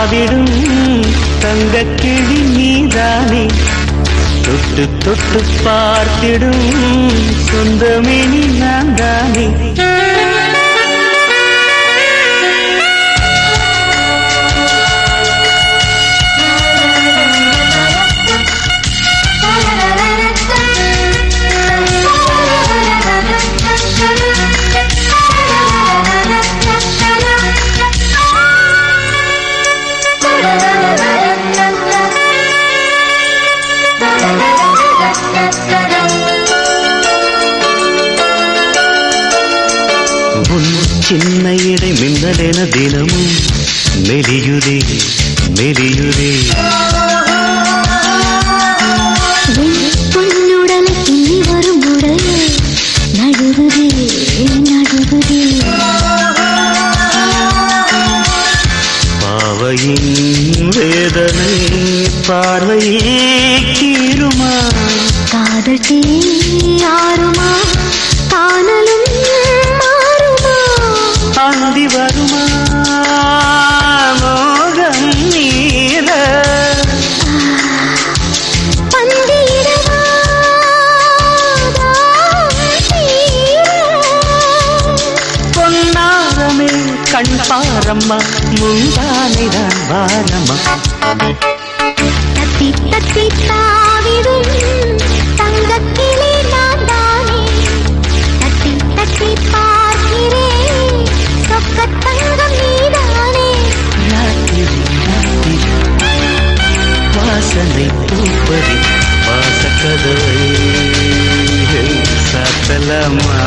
தாவிடும் தங்கக்கிளி நீதானே தொட்டு தொட்டு பார்த்திடும் சொந்தமினி நான் தானே உன் சின்ன இடை மின்னலென தினமும் மெலியுதே மெலியுதே பொன்னுடலை கிள்ளி வரும் உடல் நடுகுதே நடுகுதே பாவையின் வேதனை பார்வையே கீருமா காதல் தீ ஆறுமா காணலும் மாறுமா அந்தி வருமா மோகம் நீல பந்தியிடவா பொன்னாரமே கண் பாரம்மா முந்தானைதான் வாரம்மா தத்தி தத்தி தாவிடும் தங்கக்கிளி நான் தானே தத்தி தத்தி பார்க்கிறேன் சொக்க தங்கம் நீதானே ராத்திரி ராத்திரி வாசனை பூப்பதி வாசக்கதவை சாத்தலாமா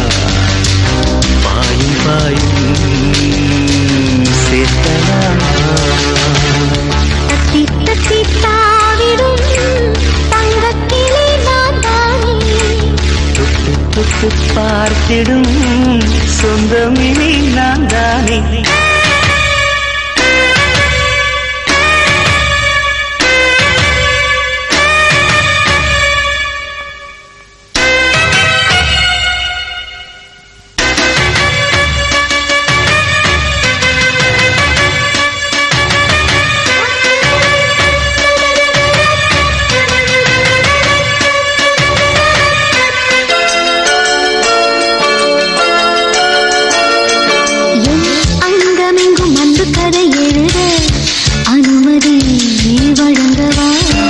பாயும் பாயும் சேர்த்தலாமா தத்தி தத்தி தாவிடும் தங்கக்கிளி நான் தானே தொட்டு தொட்டு பார்த்திடும் சொந்தமினி நான் தானே என் அங்கமெங்கும் அன்பு கதை எழுத அனுமதி வழங்கவா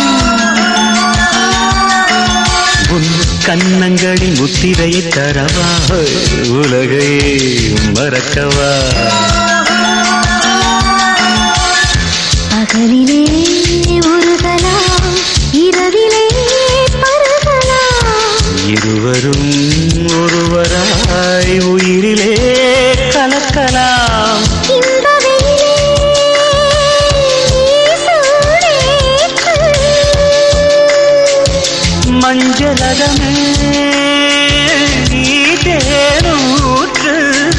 உன் கன்னங்களின் முத்திரையை தரவா உலகையே மறக்கவா பகலிலே உருகலாம் இரவிலே பருகலாம் இருவரும் ஒருவராய் உயிரிலே கலக்கலாம் இந்த வெயிலே சூடேற்று. மஞ்சளகமே நீ தேனூற்று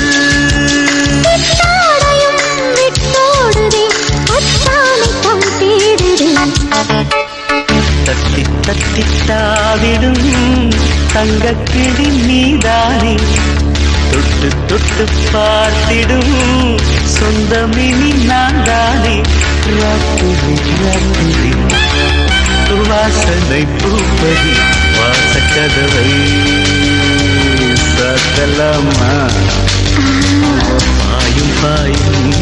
சித்தாடையும் விட்டோடுதே அத்தானை தம் தேடுதே தத்தி தத்தி தாவிடும் தங்கக்கிளி நீதானே தொட்டு தொட்டு பார்த்திடும் சொந்தமினி நான் தானே ராத்திரி ராத்திரி வாசனை பூப்பதி வாசக்கதவை சாத்தலாமா பாயும் பாயும்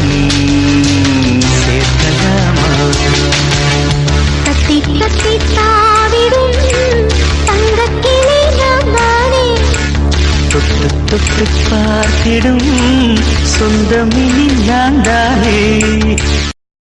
சேர்க்கலாமா தத்தி தத்தி தாவிடும் தங்கக்கிளி நான் தானே தொட்டு தொட்டு பார்த்திடும் சொந்தமினி நான் தானே